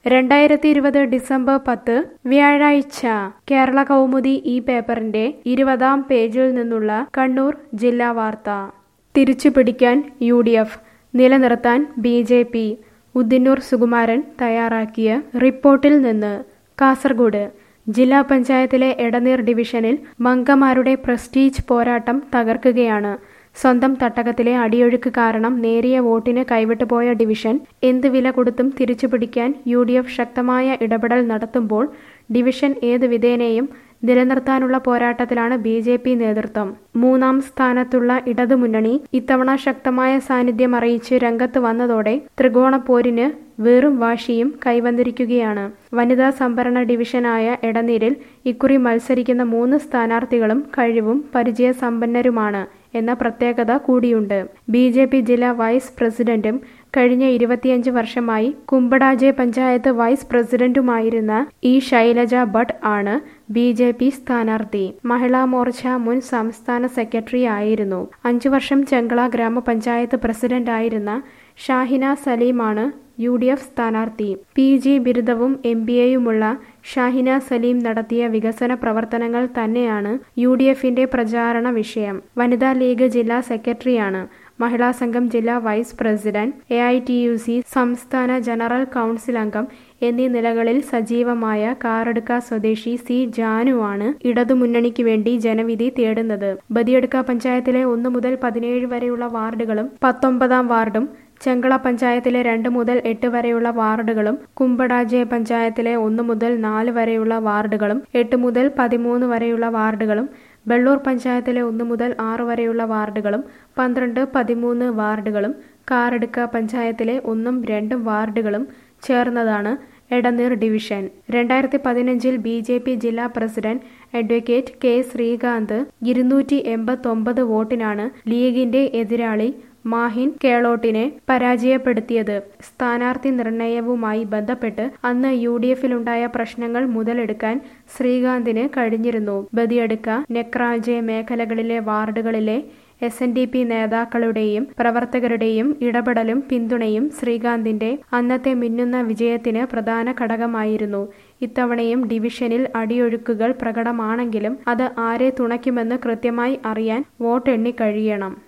രണ്ടായിരത്തി ഇരുപത് ഡിസംബർ പത്ത് വ്യാഴാഴ്ച കേരള കൗമുദി ഈ പേപ്പറിന്റെ ഇരുപതാം പേജിൽ നിന്നുള്ള കണ്ണൂർ ജില്ലാ വാർത്ത തിരിച്ചുപിടിക്കാൻ യു ഡി എഫ് നിലനിർത്താൻ B J P Udinur Sukumaran തയ്യാറാക്കിയ റിപ്പോർട്ടിൽ നിന്ന് കാസർഗോഡ് ജില്ലാ പഞ്ചായത്തിലെ എടനീർ ഡിവിഷനിൽ മങ്കമാരുടെ പ്രസ്റ്റീജ് പോരാട്ടം തകർക്കുകയാണ് സ്വന്തം തട്ടകത്തിലെ അടിയൊഴുക്ക് കാരണം നേരിയ വോട്ടിന് കൈവിട്ടുപോയ ഡിവിഷൻ എന്ത് വില കൊടുത്തും തിരിച്ചുപിടിക്കാൻ യു ഡി എഫ് ശക്തമായ ഇടപെടൽ നടത്തുമ്പോൾ ഡിവിഷൻ ഏത് വിധേനയും നിലനിർത്താനുള്ള പോരാട്ടത്തിലാണ് ബി ജെ പി നേതൃത്വം മൂന്നാം സ്ഥാനത്തുള്ള ഇടതുമുന്നണി ഇത്തവണ ശക്തമായ സാന്നിധ്യം അറിയിച്ച് രംഗത്ത് വന്നതോടെ ത്രികോണ പോരിന് വേറും വാശിയും കൈവന്നിരിക്കുകയാണ് വനിതാ സംവരണ ഡിവിഷനായ എടനീരിൽ ഇക്കുറി മത്സരിക്കുന്ന മൂന്ന് സ്ഥാനാർത്ഥികളും കഴിവും പരിചയസമ്പന്നരുമാണ് എന്ന പ്രത്യേകത കൂടിയുണ്ട് ബി ജെ പി ജില്ലാ വൈസ് പ്രസിഡന്റും കഴിഞ്ഞ ഇരുപത്തിയഞ്ച് വർഷമായി കുമ്പടാജെ പഞ്ചായത്ത് വൈസ് പ്രസിഡന്റുമായിരുന്ന ഇ ശൈലജ ഭട്ട് ആണ് ബി ജെ പി സ്ഥാനാർത്ഥി മഹിളാ മോർച്ച മുൻ സംസ്ഥാന സെക്രട്ടറി ആയിരുന്നു അഞ്ചു വർഷം ചെങ്കള ഗ്രാമപഞ്ചായത്ത് പ്രസിഡന്റായിരുന്ന ഷാഹിന സലീമാണ് യു ഡി എഫ് സ്ഥാനാർത്ഥി പി ജി ബിരുദവും എം ബി എയുമുള്ള ഷാഹിന സലീം നടത്തിയ വികസന പ്രവർത്തനങ്ങൾ തന്നെയാണ് യു ഡി എഫിന്റെ പ്രചാരണ വിഷയം വനിതാ ലീഗ് ജില്ലാ സെക്രട്ടറിയാണ് മഹിളാ സംഘം ജില്ലാ vice president A I T U C സംസ്ഥാന ജനറൽ കൗൺസിൽ അംഗം എന്നീ നിലകളിൽ സജീവമായ കാറടുക്ക സ്വദേശി സി ജാനുവാണ് ഇടതുമുന്നണിക്ക് വേണ്ടി ജനവിധി തേടുന്നത് ബദിയടുക്ക പഞ്ചായത്തിലെ ഒന്ന് മുതൽ പതിനേഴ് വരെയുള്ള വാർഡുകളും പത്തൊമ്പതാം വാർഡും ചെങ്കള പഞ്ചായത്തിലെ രണ്ട് മുതൽ എട്ട് വരെയുള്ള വാർഡുകളും കുമ്പടാജെ പഞ്ചായത്തിലെ ഒന്ന് മുതൽ നാല് വരെയുള്ള വാർഡുകളും എട്ട് മുതൽ പതിമൂന്ന് വരെയുള്ള വാർഡുകളും വെള്ളൂർ പഞ്ചായത്തിലെ ഒന്ന് മുതൽ ആറ് വരെയുള്ള വാർഡുകളും പന്ത്രണ്ട് പതിമൂന്ന് വാർഡുകളും കാറടുക്ക പഞ്ചായത്തിലെ ഒന്നും രണ്ടും വാർഡുകളും ചേർന്നതാണ് എടനീർ ഡിവിഷൻ രണ്ടായിരത്തി പതിനഞ്ചിൽ ബി ജെ പി ജില്ലാ പ്രസിഡന്റ് അഡ്വക്കേറ്റ് കെ ശ്രീകാന്ത് ഇരുന്നൂറ്റി എൺപത്തൊമ്പത് വോട്ടിനാണ് ലീഗിന്റെ എതിരാളി മാഹിൻ കേളോട്ടിനെ പരാജയപ്പെടുത്തിയത് സ്ഥാനാർത്ഥി നിർണയവുമായി ബന്ധപ്പെട്ട് അന്ന് യു ഡി എഫിലുണ്ടായ പ്രശ്നങ്ങൾ മുതലെടുക്കാൻ ശ്രീകാന്തിന് കഴിഞ്ഞിരുന്നു ബദിയടുക്ക നെക്രാജെ മേഖലകളിലെ വാർഡുകളിലെ എസ് എൻ ഡി പി നേതാക്കളുടെയും പ്രവർത്തകരുടെയും ഇടപെടലും പിന്തുണയും ശ്രീകാന്തിന്റെ അന്നത്തെ മിന്നുന്ന വിജയത്തിന് പ്രധാന ഘടകമായിരുന്നു ഇത്തവണയും ഡിവിഷനിൽ അടിയൊഴുക്കുകൾ പ്രകടമാണെങ്കിലും അത് ആരെ തുണയ്ക്കുമെന്ന് കൃത്യമായി അറിയാൻ വോട്ടെണ്ണി കഴിയണം